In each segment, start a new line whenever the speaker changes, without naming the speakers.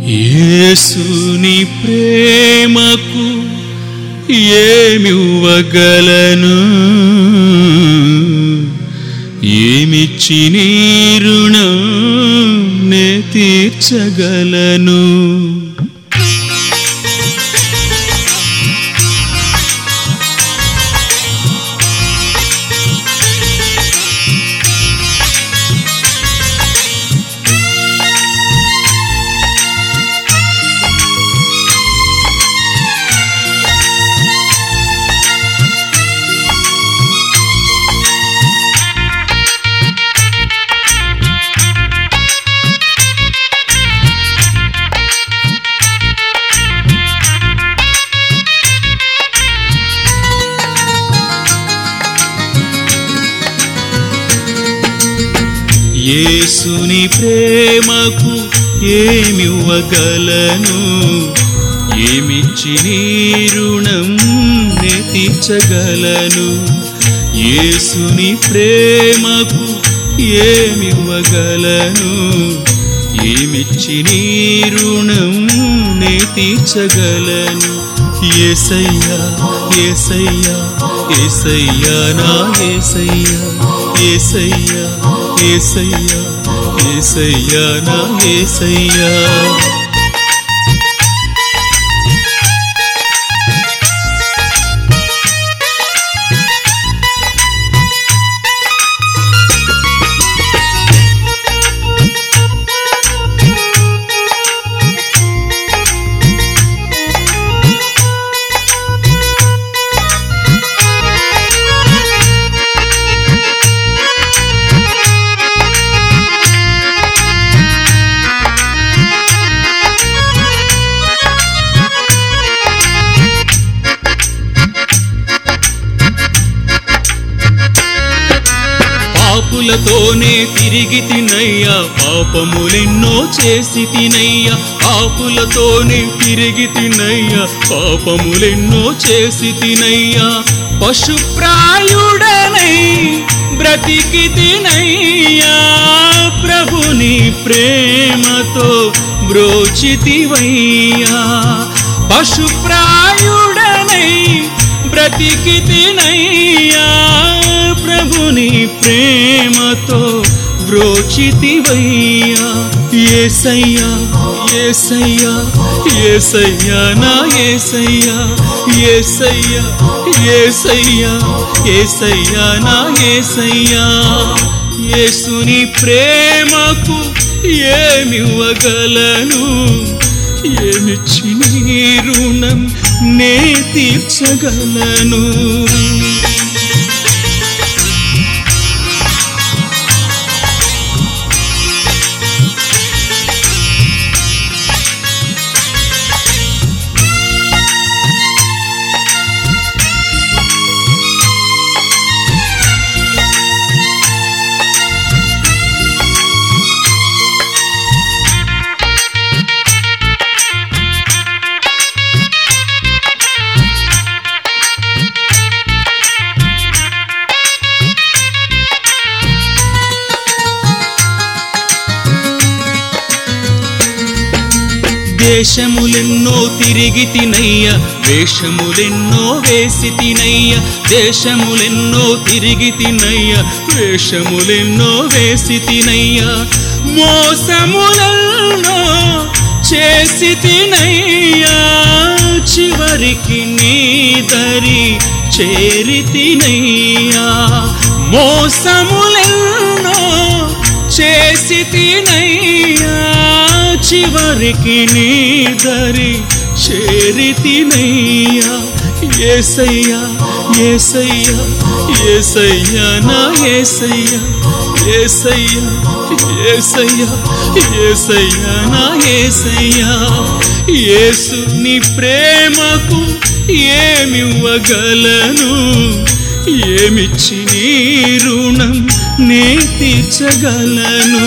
యేసుని ప్రేమకు ఏమివ్వగలను ఏమిచ్చి నీ రుణం నే తీర్చగలను యేసుని ప్రేమకు ఏమివ్వగలను ఏమిచ్చి నీ రుణం నే తీర్చగలను యేసుని ప్రేమకు ఏమివ్వగలను ఏమిచ్చి నీ రుణం నే తీర్చగలను ఏసయ్యా ఏసయ్యా ఏసయ్యా నా ఏసయ్యా ఏసయ్యా ఏసయ్యా ఏసయ్యా నా ఏసయ్యా పాపులతోనే తిరిగి తినయ్యా పాపములెన్నో చేసి తినయ్యా పాపులతోనే తిరిగి తినయ్యా పాపములెన్నో చేసి తినయ్యా పశుప్రాయుడనై బ్రతికి తినయ్యా ప్రభుని ప్రేమతో బ్రోచితివయ్యా పశుప్రాయుడనై బ్రతికి తినయ్యా ప్రభుని ప్రేమతో బ్రోచితివయ్యా ఏసయ్యా ఏసయ్యా ఏసయ్యా నా ఏసయ్యా ఏసయ్యా ఏసయ్యా ఏసయ్యా నా ఏసయ్యా యేసుని ప్రేమకు ఏమివ్వగలను ఏమిచ్చి నీ రుణం నే తీర్చగలను దేశములెన్నో తిరిగి తినయ్య వేషములెన్నో వేసి తినయ్య దేశములెన్నో తిరిగి తినయ్య వేషములెన్నో వేసి తినయ్య మోసములెన్నో చేసి తినయ్యా చివరికి నీ దరి చేరి తినయ్యా మోసములెన్నో చేసి తినయ్యా చివరికి నీ దరి చేరి తినయ్యా ఏసయ్యా ఏసయ్యా ఏసయ్యా నా ఏసయ్యా ఏసయ్యా ఏసయ్యా ఏసయ్యా నా ఏసయ్యా యేసు నీ ప్రేమకు ఏమివ్వగలను ఏమిచ్చి నీ రుణం నే తీర్చగలను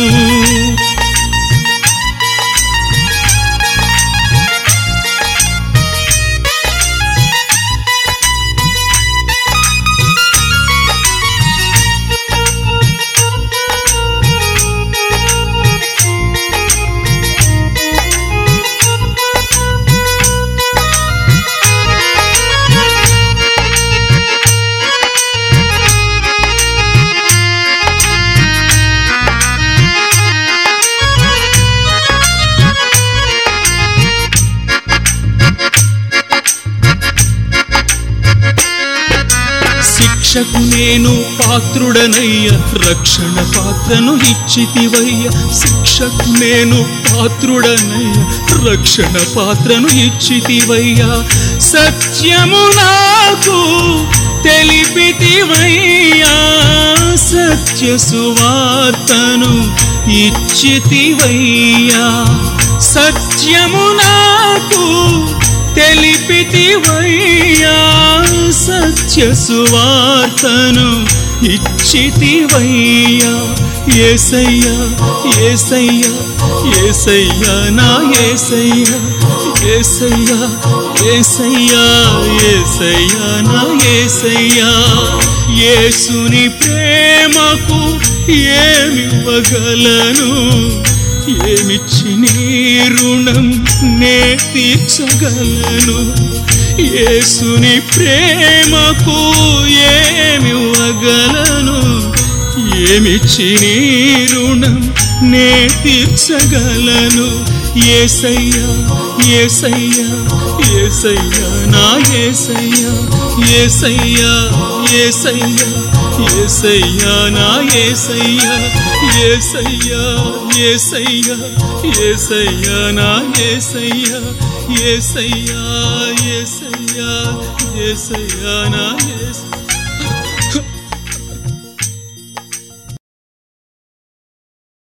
శిక్షకు నేను పాత్రుడనయ్య రక్షణ పాత్రను ఇచ్చితివయ్య శిక్షకు నేను పాత్రుడనయ్య రక్షణ పాత్రను ఇచ్చితివయ్య సత్యము నాకు తెలిపితివయ్యా సత్య సువార్తను ఇచ్చితివయ్యా సత్యము నాకు తెలిపితివయ్యా సత్య సువార్తను ఇచ్చితివయ్యా ఏసయ్యా ఏసయ్యా ఏసయ్యా నా ఏసయ్యా ఏసయ్యా ఏసయ్యా ఏసయ్యా నా ఏసయ్యా యేసుని ప్రేమకు ఏమివ్వగలను ఏమిచ్చి నీ రుణం నే తీర్చగలను యేసుని ప్రేమకు ఏమివ్వగలను ఏమిచ్చి నీ రుణం నే తీర్చగలను ఏసయ్యా ఏసయ్యా ఏసయ్యా నా ఏసయ్యా ఏసయ్యా ఏసయ్యా ఏసయ్యా నా ఏసయ్యా ఏసయ్యా ఏసయ్యా ఏసయ్యా నా ఏసయ్యా ఏసయ్యా ఏసయ్యా ఏసయ్యా నా ఏసయ్యా